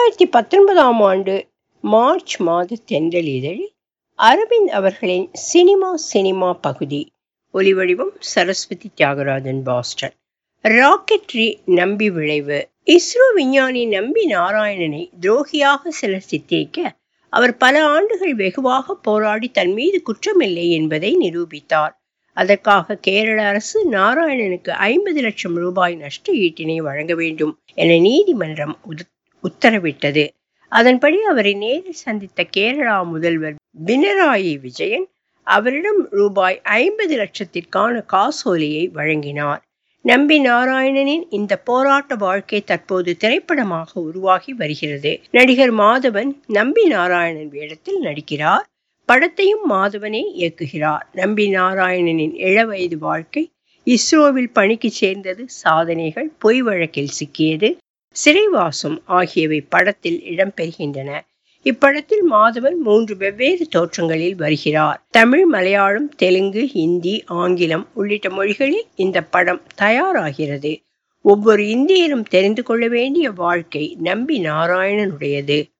இரண்டாயிரத்தி பத்தொன்பதாம் ஆண்டு மார்ச் மாத தென்றல் இதழில் அரவிந்த் அவர்களின் சினிமா சினிமா பகுதி ஒலிவடிவம் சரஸ்வதி தியாகராஜன் பாஸ்டன் ராக்கெட்ரி நம்பி விளைவு இஸ்ரோ விஞ்ஞானி நம்பி நாராயணனை துரோகியாக சிலர் சித்தரிக்க அவர் பல ஆண்டுகள் வெகுவாக போராடி தன் மீது குற்றமில்லை என்பதை நிரூபித்தார் அதற்காக கேரள அரசு நாராயணனுக்கு ஐம்பது லட்சம் ரூபாய் நஷ்ட ஈட்டினை வழங்க வேண்டும் என நீதிமன்றம் உத்தரவிட்டது அதன்படி அவரை நேரில் சந்தித்த கேரளா முதல்வர் பினராயி விஜயன் அவரிடம் ரூபாய் ஐம்பது லட்சத்திற்கான காசோலையை வழங்கினார் நம்பி நாராயணனின் இந்த போராட்ட வாழ்க்கை தற்போது திரைப்படமாக உருவாகி வருகிறது நடிகர் மாதவன் நம்பி நாராயணன் வேடத்தில் நடிக்கிறார் படத்தையும் மாதவனே இயக்குகிறார் நம்பி நாராயணனின் இளவயது வாழ்க்கை இஸ்ரோவில் பணிக்கு சேர்ந்தது சாதனைகள் பொய் வழக்கில் சிக்கியது சிறைவாசம் ஆகியவை படத்தில் இடம்பெறுகின்றன இப்படத்தில் மாதவன் மூன்று வெவ்வேறு தோற்றங்களில் வருகிறார் தமிழ் மலையாளம் தெலுங்கு ஹிந்தி ஆங்கிலம் உள்ளிட்ட மொழிகளில் இந்த படம் தயாராகிறது ஒவ்வொரு இந்தியரும் தெரிந்து கொள்ள வேண்டிய வாழ்க்கை நம்பி நாராயணனுடையது